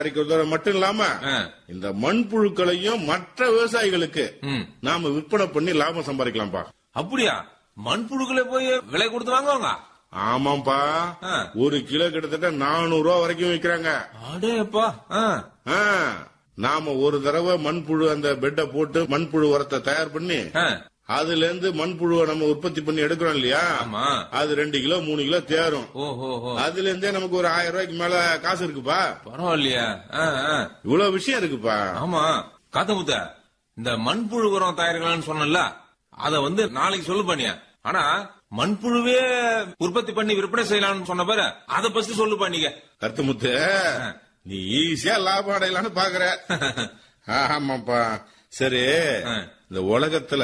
தயாரிக்கிறதோட மட்டும் இல்லாம ஆ. இந்த மண்புழுக்களையும் மற்ற விவசாயிகளுக்கு ம். நாம விற்பனை பண்ணி லாபம் சம்பாதிக்கலாம்ப்பா அப்படியா மண்புழுக்களை போய் விலை கொடுத்து வாங்குவாங்க ஆமாப்பா ஆ. ஒரு கிலோ கிட்டத்தட்ட நானூறு ரூபா வரைக்கும் விக்கிறாங்க அடேப்பா ஆ. ஆ. நாம ஒரு தடவை மண்புழு அந்த பெட்டை போட்டு மண்புழு உரத்தை தயார் பண்ணி ஆ. அதுல இருந்து மண்புழுவை நம்ம உற்பத்தி பண்ணி எடுக்கிறோம் இல்லையா ஆமா அது ரெண்டு கிலோ மூணு கிலோ தேரும் ஓஹோ ஹோ. அதுல இருந்தே நமக்கு ஒரு ஆயிரம் ரூபாய்க்கு மேல காசு இருக்குப்பா பரவாயில்லையா ஆ, ஆ. இவ்வளவு விஷயம் இருக்குப்பா ஆமா காத்தமுத்த இந்த மண்புழு உரம் தயாரிக்கலாம்னு சொன்னல அத வந்து நாளைக்கு சொல்லு பண்ணியா ஆனா மண்புழுவே உற்பத்தி பண்ணி விற்பனை செய்யலாம்னு சொன்ன பாரு அத ஃபர்ஸ்ட் சொல்லு பண்ணிக்க கருத்துமுத்து நீ ஈஸியா லாபம் அடையலாம்னு பாக்குற ஆமாப்பா சரி ஆ. இந்த உலகத்துல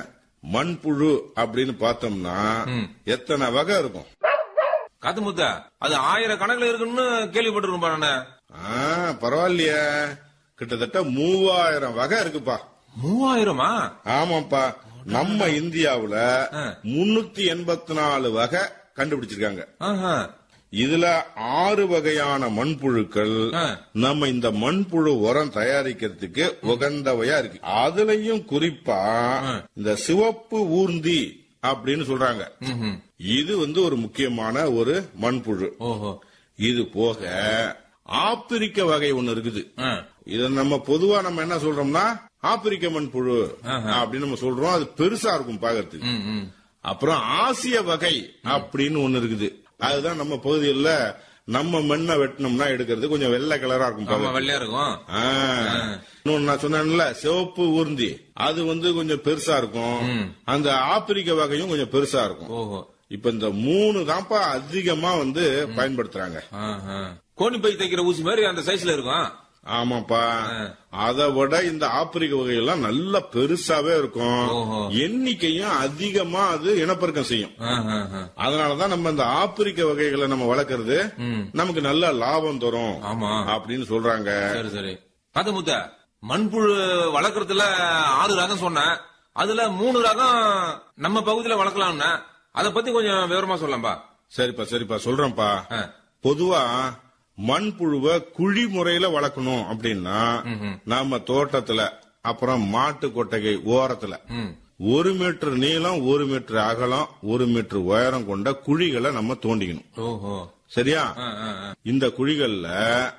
மண்புழு அப்படின்னு பார்த்தோம்னா ம். எத்தனை வகை இருக்கும் காத்தமுத்த அது ஆயிரம் கணக்குல இருக்குன்னு கேள்விப்பட்டிருக்கோம் நானு ஆ, பரவாயில்லையே கிட்டத்தட்ட மூவாயிரம் வகை இருக்குப்பா மூவாயிரமா ஆமாப்பா நம்ம இந்தியாவுல ஆ. முன்னூத்தி எண்பத்தி நாலு வகை கண்டுபிடிச்சிருக்காங்க ஆஹா. இதுல ஆறு வகையான மண்புழுக்கள் ஆ. நம்ம இந்த மண்புழு உரம் தயாரிக்கிறதுக்கு உகந்தவையா இருக்கு அதுலயும் குறிப்பா இந்த சிவப்பு ஊர்ந்தி அப்படின்னு சொல்றாங்க ம்ஹும். இது வந்து ஒரு முக்கியமான ஒரு மண்புழு ஓஹோ இது போக ஆப்பிரிக்க வகை ஒண்ணு இருக்குது ஆ. இத நம்ம பொதுவா நம்ம என்ன சொல்றோம்னா ஆப்பிரிக்க மண்புழு அப்படின்னு நம்ம சொல்றோம் அது பெருசா இருக்கும் பாக்கிறதுக்கு ம், ம். அப்புறம் ஆசிய வகை அப்படின்னு ஒண்ணு இருக்குது அதுதான் நம்ம பகுதியில் நம்ம மண்ணை வெட்டினோம்னா எடுக்கிறது கொஞ்சம் வெள்ளை கலரா இருக்கும் ஆமா பாக்க. வெள்ளையா இருக்கும் ஆ. இன்னொன்னு நான் சொன்னேன்ல சிவப்பு ஊர்ந்தி அது வந்து கொஞ்சம் பெருசா இருக்கும் அந்த ஆப்பிரிக்க வகையும் கொஞ்சம் பெருசா இருக்கும் ஓஹோ இப்ப இந்த மூணு தான்ப்பா அதிகமா வந்து பயன்படுத்துறாங்க ஆஹா. கோணி பை தைக்கிற ஊசி மாதிரி அந்த சைஸ்ல இருக்கும் ஆமாப்பா அதை விட இந்த ஆப்பிரிக்க வகையெல்லாம் நல்ல பெருசாவே இருக்கும் ஓஹோ. எண்ணிக்கையும் அதிகமா அது இனப்பெருக்கம் செய்யும் ஆஹா, ஆஹா. அதனாலதான் நம்ம இந்த ஆப்பிரிக்க வகைகளை நம்ம வளர்க்கறது ம். நமக்கு நல்ல லாபம் தரும் ஆமா அப்படின்னு சொல்றாங்க சரி சரி காத்தமுத்த மண்புழு வளர்க்கறதுல ஆறு ரகம் சொன்னேன் அதுல மூணு ரகம் நம்ம பகுதியில வளர்க்கலாம்னா அத பத்தி கொஞ்சம் விவரமா சொல்லலாம்பா சரிப்பா சரிப்பா சொல்றேன்ப்பா ஆ. பொதுவா மண்புழுவை குழி முறையில வளர்க்கணும் அப்படின்னா நாம தோட்டத்துல அப்புறம் மாட்டு கொட்டகை ஓரத்துல ம். ஒரு மீட்டர் நீளம் ஒரு மீட்டர் அகலம் ஒரு மீட்டர் உயரம் கொண்ட குழிகளை நம்ம தோண்டிக்கணும் ஓஹோ சரியா ஆ, ஆ, ஆ. இந்த குழிகள்ல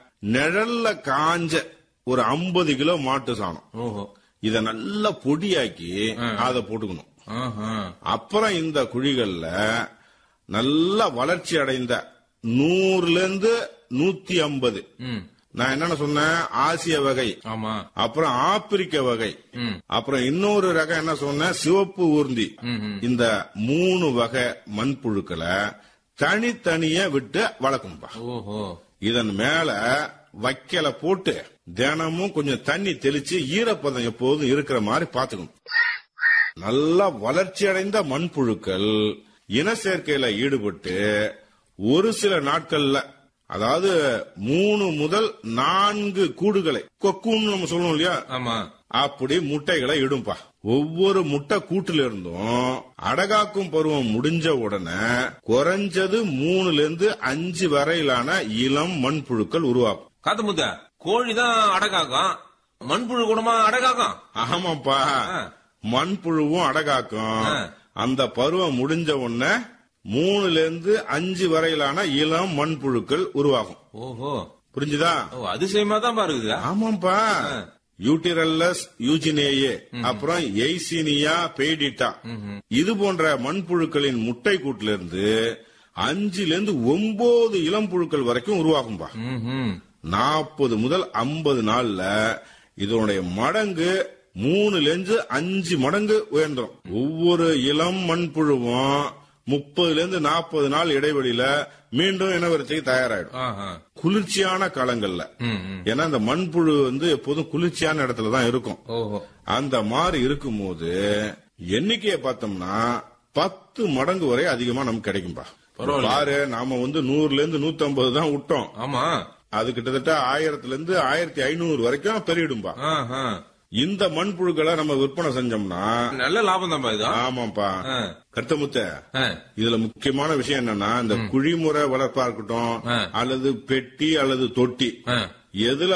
நிழல்ல காஞ்ச ஒரு 50 கிலோ மாட்டு சாணம் ஓஹோ இத நல்லா பொடியாக்கி அதை போட்டுக்கணும் ஆஹா. அப்புறம் இந்த குழிகள்ல நல்ல வளர்ச்சி அடைந்த நூறுல இருந்து நூத்தி ஐம்பது ம். நான் என்னென்ன சொன்னேன் ஆசிய வகை ஆமா அப்புறம் ஆப்பிரிக்க வகை ம். அப்புறம் இன்னொரு ரகம் என்ன சொன்னேன் சிவப்பு ஊர்ந்தி ம், ம். இந்த மூணு வகை மண்புழுக்களை தனித்தனியா விட்டு வளர்க்கணும்பா ஓஹோ இதன் மேல வைக்கல போட்டு தினமும் கொஞ்சம் தண்ணி தெளிச்சு ஈரப்பதம் எப்போதும் இருக்கிற மாதிரி பாத்துக்கணும் நல்லா வளர்ச்சி அடைந்த மண்புழுக்கள் இன சேர்க்கையில ஈடுபட்டு ஒரு சில நாட்கள்ல அதாவது மூணு முதல் நான்கு கூடுகளை கொக்குன்னு நம்ம சொல்லுவோம் இல்லையா ஆமா அப்படி முட்டைகளை இடும்பா ஒவ்வொரு முட்டை கூட்டுல இருந்தும் அடகாக்கும் பருவம் முடிஞ்ச உடனே குறைஞ்சது மூணுல இருந்து அஞ்சு வரையிலான இளம் மண்புழுக்கள் உருவாகும் காத்தமுத்த கோழிதான் அடகாக்கும் மண்புழு கூடமா அடகாக்கும் ஆமாப்பா ஆ. மண்புழுவும் அடகாக்கும் ஆ. அந்த பருவம் முடிஞ்ச உடனே மூணுல இருந்து அஞ்சு வரையிலான இளம் மண்புழுக்கள் உருவாகும் ஓஹோ புரிஞ்சுதா ஓ, அதிசயமா தான் பாருக்குது ஆமாப்பா யூட்டிரல்லஸ் யூஜினேயே அப்புறம் எய்சினியா பெய்டிட்டா இது போன்ற மண்புழுக்களின் முட்டை கூட்டுல இருந்து அஞ்சுல இருந்து ஒன்பது இளம் புழுக்கள் வரைக்கும் உருவாகும்பா ம்ஹும். நாற்பது முதல் ஐம்பது நாள்ல இதனுடைய மடங்கு மூணுல இருந்து அஞ்சு மடங்கு உயர்ந்துரும் ஒவ்வொரு இளம் மண்புழுவும் முப்பதுல இருந்து நாற்பது நாள் இடைவெளியில மீண்டும் இனவரத்துக்கு தயாராயிடும் ஆஹா. குளிர்ச்சியான காலங்கள்ல ம், ம். ஏன்னா இந்த மண்புழு வந்து எப்போதும் குளிர்ச்சியான இடத்துல தான் இருக்கும் ஓஹோ அந்த மாதிரி இருக்கும்போது எண்ணிக்கையை பார்த்தோம்னா பத்து மடங்கு வரை அதிகமா நமக்கு கிடைக்கும்பா பரவாயில்ல. பாரு நாம வந்து நூறுல இருந்து நூத்தி ஐம்பது தான் விட்டோம் ஆமா அது கிட்டத்தட்ட ஆயிரத்துல இருந்து ஆயிரத்தி ஐநூறு வரைக்கும் பெருகிடும்பா ஆஹா. இந்த மண்புழுக்களை நம்ம விற்பனை செஞ்சோம்னா நல்ல லாபம் தான் இது ஆமாப்பா ஆ. கருத்தமுத்த ஆ. இதுல முக்கியமான விஷயம் என்னன்னா இந்த குழிமுறை வளர்ப்பா இருக்கட்டும் ஆ. அல்லது பெட்டி அல்லது தொட்டி ஆ. எதுல